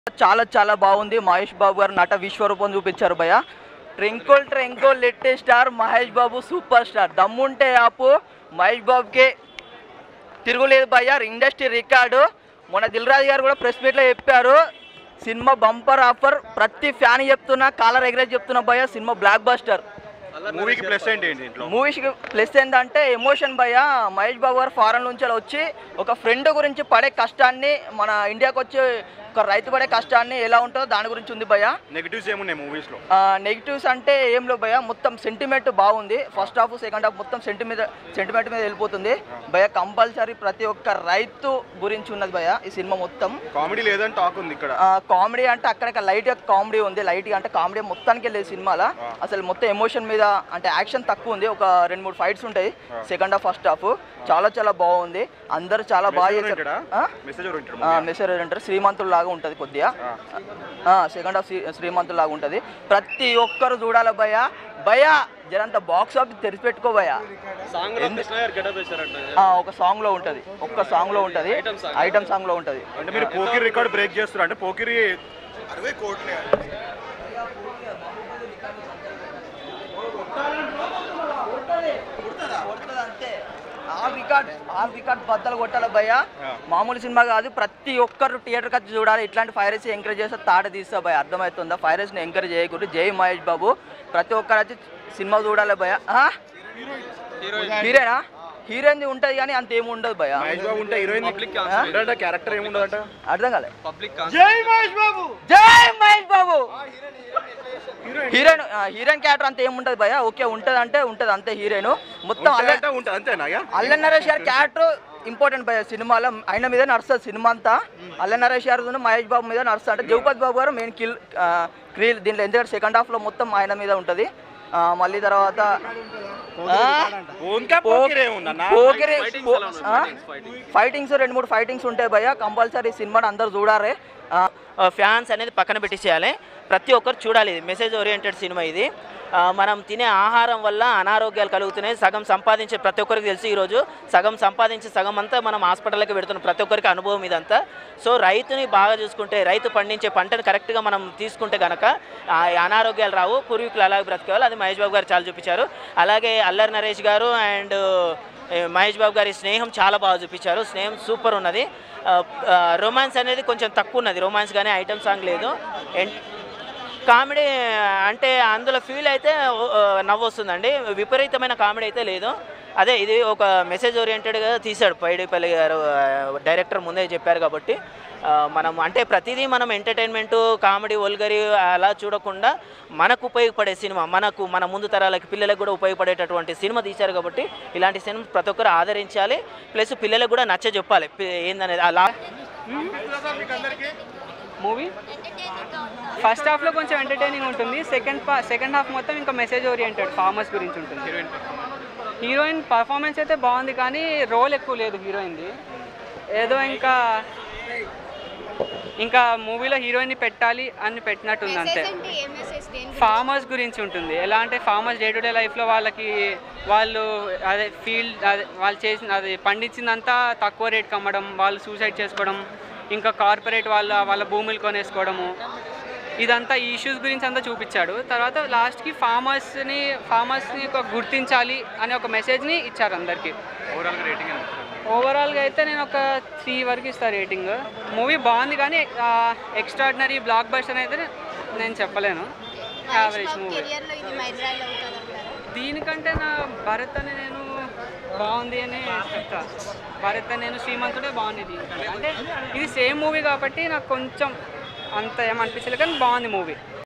చాలా చాలా బాగుంది మహేష్ బాబు గారు నట విశ్వరూపం చూపించారు భయ twinkle twinkle little star Mahesh Babu super star దమ్ముంటే ఆపు మహేష్ బాబుకి తిరుగులేదు భయ్య ఇండస్ట్రీ రికార్డు మొన్న దిల్ రాజు గారు కూడా ప్రెస్ మీట్లో చెప్పారు సినిమా బంపర్ ఆఫర్ ప్రతి ఫ్యాన్ చెప్తున్నా కాలర్ ఎగరేజ్ చెప్తున్నా భయ్య సినిమా బ్లాక్ బస్టర్ మూవీకి ప్లస్ ఏంటి ఏంటి ఇంట్లో మూవీస్కి ప్లస్ ఏంటంటే ఎమోషన్ భయ్య మహేష్ బాబు గారు ఫారెన్ నుంచి అలా వచ్చి ఒక ఫ్రెండ్ గురించి పడే కష్టాన్ని మన ఇండియాకి వచ్చి ఒక రైతు పడే కష్టాన్ని ఎలా ఉంటుందో దాని గురించి ఉంది భయ్య నెగిటివ్స్ ఏమున్నాయి మూవీస్ లో నెగిటివ్స్ అంటే ఏం లేవు భయ్య మొత్తం సెంటిమెంట్ బాగుంది ఫస్ట్ హాఫ్ సెకండ్ హాఫ్ మొత్తం సెంటిమెంట్ సెంటిమెంట్ మీద వెళ్ళిపోతుంది భయ్య కంపల్సరీ ప్రతి ఒక్క రైతు గురించి ఉన్నది భయ్య ఈ సినిమా మొత్తం కామెడీ లేదని టాక్ ఉంది ఇక్కడ కామెడీ అంటే అక్కడక్కడ లైట్గా కామెడీ ఉంది లైట్గా అంటే కామెడీ మొత్తానికి వెళ్ళేది సినిమాలో అసలు మొత్తం ఎమోషన్ మీద అంటే యాక్షన్ తక్కువ ఉంది ఒక రెండు మూడు ఫైట్స్ ఉంటాయి సెకండ్ హాఫ్ ఫస్ట్ హాఫ్ చాలా చాలా బాగుంది అందరూ చాలా బాగా చేశారు ఆ? మెసేజ్ ఓరియంటెడ్ ఆ, మెసేజ్ అంటారు శ్రీమంతుడు లాగా ఉంటుంది కొద్దిగా సెకండ్ హాఫ్ శ్రీమంతుడు లాగా ఉంటుంది ప్రతి ఒక్కరు చూడాలి భయ భయ జరంత బాక్స్ ఆఫీస్ తెరిచిపెట్టుకో భయ ఒక సాంగ్ లో ఉంటది ఒక్క సాంగ్ లో ఉంటది ఐటమ్ సాంగ్ లో ఉంటది అంటే మీరు పోకిరి రికార్డ్ బ్రేక్ చేస్తారు అంటే పోకిరి అరవై కోట్లే ఆల్ రికార్డ్ ఆల్ రికార్డ్ బద్దలు కొట్టాలి భయ్య మామూలు సినిమా కాదు ప్రతి ఒక్కరు థియేటర్కి వచ్చి చూడాలి ఇట్లాంటి ఫైరస్ ఎంకరేజ్ చేస్తే తాట తీస్తా భయ అర్థమవుతుందా ఫైరస్ని ఎంకరేజ్ చేయకూడదు జై మహేష్ బాబు ప్రతి ఒక్కరు వచ్చి సినిమా చూడాలి భయ హీరోయినా హీరోయిన్ ఉంటుంది కానీ అంత ఏమి ఉండదు భయ మహేష్ బాబు ఉంటే హీరోయిన్ అంటే క్యారెక్టర్ ఏముండదంట అర్థం కాలే పబ్లిక్ జై మహేష్ బాబు జై Mahesh Babu heroine heroine character అంత ఏముంటది భయ ఓకే ఉంటది అంటే ఉంటది అంతే హీరోయిన్ మొత్తం అల్ల అంటే ఉంటుంది అంతేనా ఇక? అల్ల నరేష్ గారి క్యారెక్టర్ ఇంపార్టెంట్ భయ సినిమాలో ఆయన మీద నడుస్తుంది సినిమా అంతా అల్ల నరేష్ గారు మహేష్ బాబు మీద నడుస్తుంది అంటే జగపతి బాబు గారు మెయిన్ కిల్ క్రీల్ దీంట్లో ఎందుకంటే సెకండ్ హాఫ్లో మొత్తం ఆయన మీద ఉంటుంది మళ్ళీ తర్వాత ఓన్కా పోకిరి ఏముందన్న పోకిరి ఫైటింగ్స్ రెండు మూడు ఫైటింగ్స్ ఉంటాయి భయ కంపల్సరీ సినిమాని అందరు చూడాలి ఫ్యాన్స్ అనేది పక్కన పెట్టేసేయాలి ప్రతి ఒక్కరు చూడాలి ఇది మెసేజ్ ఓరియంటెడ్ సినిమా ఇది ఆ, మనం తినే ఆహారం వల్ల అనారోగ్యాలు కలుగుతున్నాయి సగం సంపాదించే ప్రతి ఒక్కరికి తెలుసు ఈరోజు సగం సంపాదించి సగం అంతా మనం హాస్పిటల్కి పెడుతున్నాం ప్రతి ఒక్కరికి అనుభవం ఇదంతా సో రైతుని బాగా చూసుకుంటే రైతు పండించే పంటను కరెక్ట్గా మనం తీసుకుంటే కనుక ఆ అనారోగ్యాలు రావు పూర్వీకులు అలాగే బ్రతికేవాళ్ళు అది మహేష్ బాబు గారు చాలా చూపించారు అలాగే అల్లరి నరేష్ గారు అండ్ ఏ, మహేష్ బాబు గారి స్నేహం చాలా బాగా చూపించారు స్నేహం సూపర్ ఉన్నది రొమాన్స్ అనేది కొంచెం తక్కువ ఉన్నది రొమాన్స్ కానీ ఐటమ్ సాంగ్ లేదు అండ్ కామెడీ అంటే అందులో ఫీల్ అయితే ఓ- ఆ, నవ్వు వస్తుందండి విపరీతమైన కామెడీ అయితే లేదు అదే ఇది ఒక మెసేజ్ ఓరియంటెడ్గా తీశాడు పైడిపల్లి గారు ఆ, డైరెక్టర్ ముందే చెప్పారు కాబట్టి ఆ, మనం అంటే ప్రతిదీ మనం ఎంటర్టైన్మెంట్ కామెడీ ఒల్గరి అలా చూడకుండా మనకు ఉపయోగపడే సినిమా మనకు మన ముందు తరాలకి పిల్లలకు కూడా ఉపయోగపడేటటువంటి సినిమా తీశారు కాబట్టి ఇలాంటి సినిమా ప్రతి ఒక్కరు ఆదరించాలి ప్లస్ పిల్లలకు కూడా నచ్చ చెప్పాలి పి- ఏందనేది అలా మూవీ ఫస్ట్ హాఫ్లో కొంచెం ఎంటర్టైనింగ్ ఉంటుంది సెకండ్ పా సెకండ్ హాఫ్ మొత్తం ఇంకా మెసేజ్ ఓరియంటెడ్ ఫార్మర్స్ గురించి ఉంటుంది హీరోయిన్ పర్ఫార్మెన్స్ అయితే బాగుంది కానీ రోల్ ఎక్కువ లేదు హీరోయిన్ది ఏదో ఇంకా ఇంకా మూవీలో హీరోయిన్ని పెట్టాలి అని పెట్టినట్టుంది అంతే మెసేజ్ అంటే ఏ మెసేజ్ దేని గురించి? ఫార్మర్స్ గురించి ఉంటుంది ఎలా అంటే ఫార్మర్స్ డే టు డే లైఫ్లో వాళ్ళకి వాళ్ళు అదే ఫీల్డ్ అదే వాళ్ళు చేసిన అది పండించిందంతా తక్కువ రేట్కి అమ్మడం వాళ్ళు సూసైడ్ చేసుకోవడం ఇంకా కార్పొరేట్ వాళ్ళ వాళ్ళ భూములు కొనేసుకోవడము ఇదంతా ఈ ఇష్యూస్ గురించి అంతా చూపించాడు తర్వాత లాస్ట్కి ఫార్మర్స్ని ఫార్మర్స్ని ఒక గుర్తించాలి అనే ఒక మెసేజ్ని ఇచ్చారు అందరికీ ఓవరాల్గా అయితే నేను ఒక త్రీ వరకు ఇస్తాను రేటింగ్ మూవీ బాగుంది కానీ ఎక్స్ట్రాడినరీ బ్లాక్ బస్టర్ అయితే నేను చెప్పలేను Mahesh average Babu movie career లో ఇది మైలురాయి అవుతుంది అంటారా దీనికంటే నా భరత్ అని నేను బాగుంది అని చెప్తా భరత్ అని నేను శ్రీమంతుడే బాగుంది దీనికంటే అంటే ఇది సేమ్ మూవీ కాబట్టి నాకు కొంచెం అంత ఏమనిపించలేదు కానీ బాగుంది మూవీ